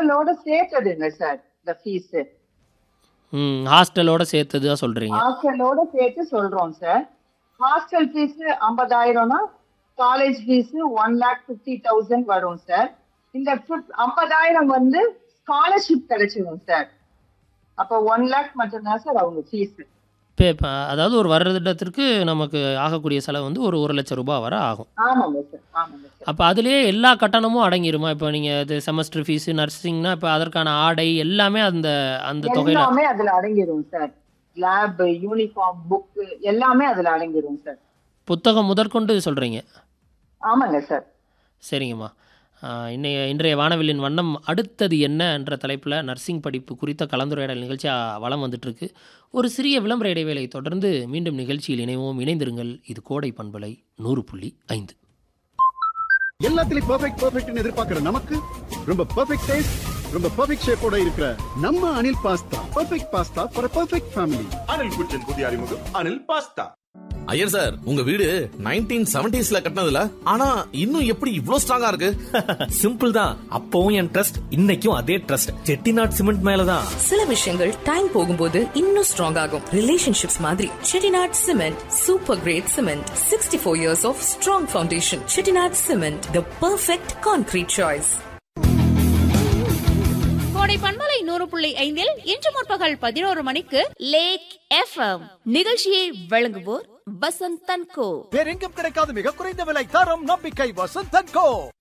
ஹாஸ்டலோட சேர்த்ததுங்க sir இந்த fees ம் ஹாஸ்டலோட சேர்த்தது தான் சொல்கிறீங்க ஹாஸ்டலோட சேர்த்து சொல்றோம் சார் ஹாஸ்டல் ஃபீஸ் ஐம்பதாயிரம்னா college fees one lakh fifty thousand வரும் சார் இந்த ஐம்பதாயிரம் வந்து ஸ்காலர்ஷிப் கிடைச்சிடும் சார் அப்போ ஒன் லேக் மட்டும்தான் சார் அவங்க ஃபீஸ் இப்போ இப்போ அதாவது ஒரு வருடத்திற்கு நமக்கு ஆகக்கூடிய செலவு வந்து ஒரு ஒரு லட்சம் ரூபாய் வரை ஆகும் ஆமாங்க சார் ஆமாங்க சார் அப்போ அதுலேயே எல்லா கட்டணமும் அடங்கிருமா இப்போ நீங்கள் இது செமஸ்டர் ஃபீஸு நர்சிங்னா இப்போ அதற்கான ஆடை எல்லாமே அந்த அந்த தொகையில் எல்லாமே அதுல அடங்கிடும் சார் லேப் யூனிஃபார்ம் புக் எல்லாமே அதுல அடங்கிடும் சார் புத்தகம் முதற்கொண்டு சொல்கிறீங்க ஆமாங்க சார் சரிங்கம்மா ஆஹ் இன்னைய இன்றைய வானவில்லின் வண்ணம் அடுத்தது என்ன என்ற தலைப்பில் நர்சிங் படிப்பு குறித்த கலந்துரையாடல் நிகழ்ச்சியாக வளம் வந்துட்டுருக்கு ஒரு சிறிய விளம்பர இடைவேளை தொடர்ந்து மீண்டும் நிகழ்ச்சியில் இணைவோம் இணைந்திருங்கள் இது கோடை பண்பலை நூறு புள்ளி ஐந்து எல்லாத்துலயும் பெர்ஃபெக்ட் பெர்ஃபெக்ட்னு எதிர்பார்க்கிற நமக்கு ரொம்ப பெர்ஃபெக்ட் டேஸ்ட் ரொம்ப பெர்ஃபெக்ட் ஷேப்போட இருக்கிற நம்ம Anil pasta perfect pasta for perfect family Anil kitchen புதிய அறிமுகம் அனில் பாஸ்தா ஐயர் சார் உங்க வீடு நைன்டீன் செவன்டிஸ்ல கட்டினதுல ஆனா இன்னும் எப்படி இவ்ளோ ஸ்ட்ராங்கா இருக்கு சிம்பிள் தான் அப்பவும் என் ட்ரஸ்ட் இன்னைக்கும் அதே ட்ரஸ்ட் செட்டிநாட் சிமெண்ட் மேலதான் சில விஷயங்கள் டைம் போகும்போது இன்னும் ஸ்ட்ராங் ஆகும் ரிலேஷன்ஷிப்ஸ் மாதிரி Chettinad cement super great cement sixty four years of strong foundation Chettinad cement the perfect concrete choice கோடை பண்பலை நூறு புள்ளி ஐந்தில் இன்று முற்பகல் பதினோரு மணிக்கு லேக் எஃப்எம் நிகழ்ச்சியை வழங்குவோர் வசந்த் தன்கோ வேறெங்கும் கிடைக்காத மிக குறைந்த விலை தரம் நம்பிக்கை வசந்தன் கோ